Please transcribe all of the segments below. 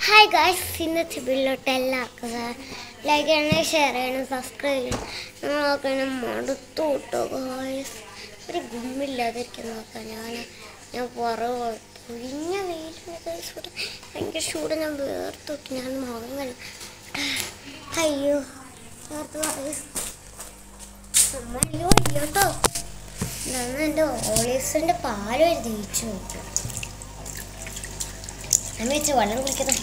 Hi guys ഇന്നത്തെ വീട്ടിലോട്ട് എല്ലാവർക്കും ലൈക്ക് ചെയ്യണം ഷെയർ ചെയ്യണം സബ്സ്ക്രൈബ് ചെയ്യണം നമ്മളൊക്കെ ഇങ്ങനെ മടുത്തു കിട്ടോ ഗായ്സ് ഒരു ഗുമ്മില്ലാതിരിക്കാൻ നോക്കാം ഞാൻ ഞാൻ പുറവ് കുഴിഞ്ഞ വെയിലുണ്ട് ഗായ്സ് ഇവിടെ ഭയങ്കര ചൂട് ഞാൻ വേർത്ത് നോക്കി ഞാൻ മുഖം കണ്ടു അയ്യോ വേർത്ത് ഗായ്സ് അയ്യോ ഇല്ലോട്ടോ ഇതാണ് എൻ്റെ ഓളീസിൻ്റെ പാല് ഒരു തേച്ചു നോക്കും ഞാൻ വെച്ച് വെള്ളം കുടിക്കുന്നത്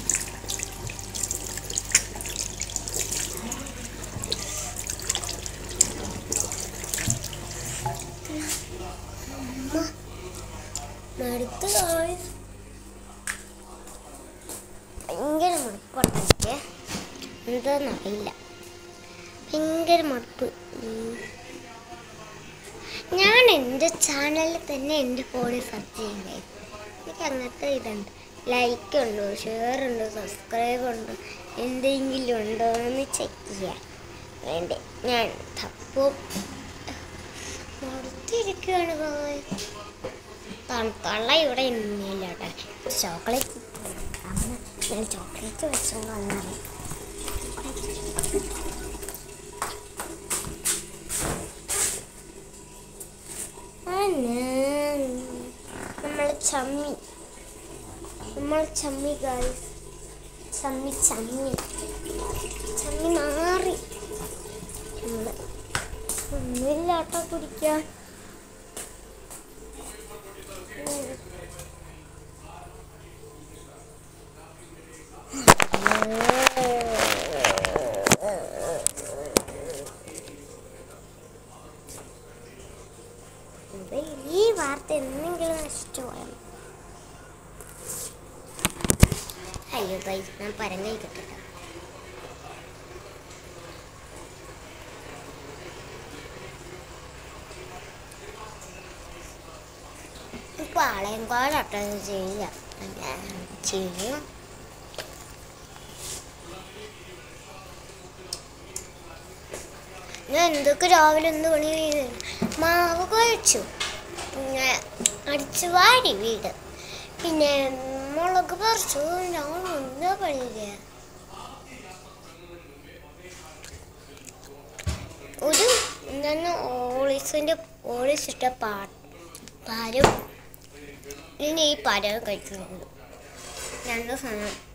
മടുത്ത് guys. ഭയങ്കര മടുപ്പുണ്ടെനിക്ക് എന്താന്നറിയില്ല ഭയങ്കര മടുപ്പ് ഉം. ഞാൻ എൻ്റെ ചാനലിൽ തന്നെ എൻ്റെ ഫോണിൽ സെർച്ച് ചെയ്യുന്നത് എനിക്ക് അങ്ങനത്തെ ഇതുണ്ട് ലൈക്ക് ഉണ്ടോ ഷെയർ ഉണ്ടോ സബ്സ്ക്രൈബ് ഉണ്ടോ എന്തെങ്കിലും ഉണ്ടോ എന്ന് ചെക്ക് ചെയ്യാൻ വേണ്ടി ഞാൻ തപ്പും മടുത്തിരിക്കുകയാണ് guys. തണുത്തുള്ള ഇവിടെ ഇന്നില്ല കേട്ടോ ചോക്ലേറ്റ് അമ്മ ഞാൻ ചോക്ലേറ്റ് വെച്ചോണ്ട് വന്നത് നമ്മൾ ചമ്മി നമ്മൾ ചമ്മി ഗായ്സ് ചമ്മി ചമ്മി ചമ്മി മാറി നമ്മള് ഒന്നുമില്ല കേട്ടോ കുടിക്കാൻ ഉം. ഇത് ഈ വാർത്ത എന്തെങ്കിലും നശിച്ചുപോയാൽ അയ്യോ ഗൈസ് ഞാൻ പരം കഴിക്കട്ടില്ല പാളയം കാടട്ടോ ചെയ്യാം ഞാൻ ചെയ്യും ഞാൻ എന്തൊക്കെ രാവിലെ എന്ത് പണി ചെയ്തു മാവ് കുഴച്ചു പിന്നെ അടിച്ചു വാരി വീട് പിന്നെ മുളക് പറിച്ചു ഞാൻ ഒന്നും പണിയില്ല ഒരു ഞാൻ ഓളീസിൻ്റെ ഓളീസിട്ട പാ പാലും പിന്നെ ഈ പരവും കഴിക്കുന്നുണ്ട് രണ്ട് സാധനം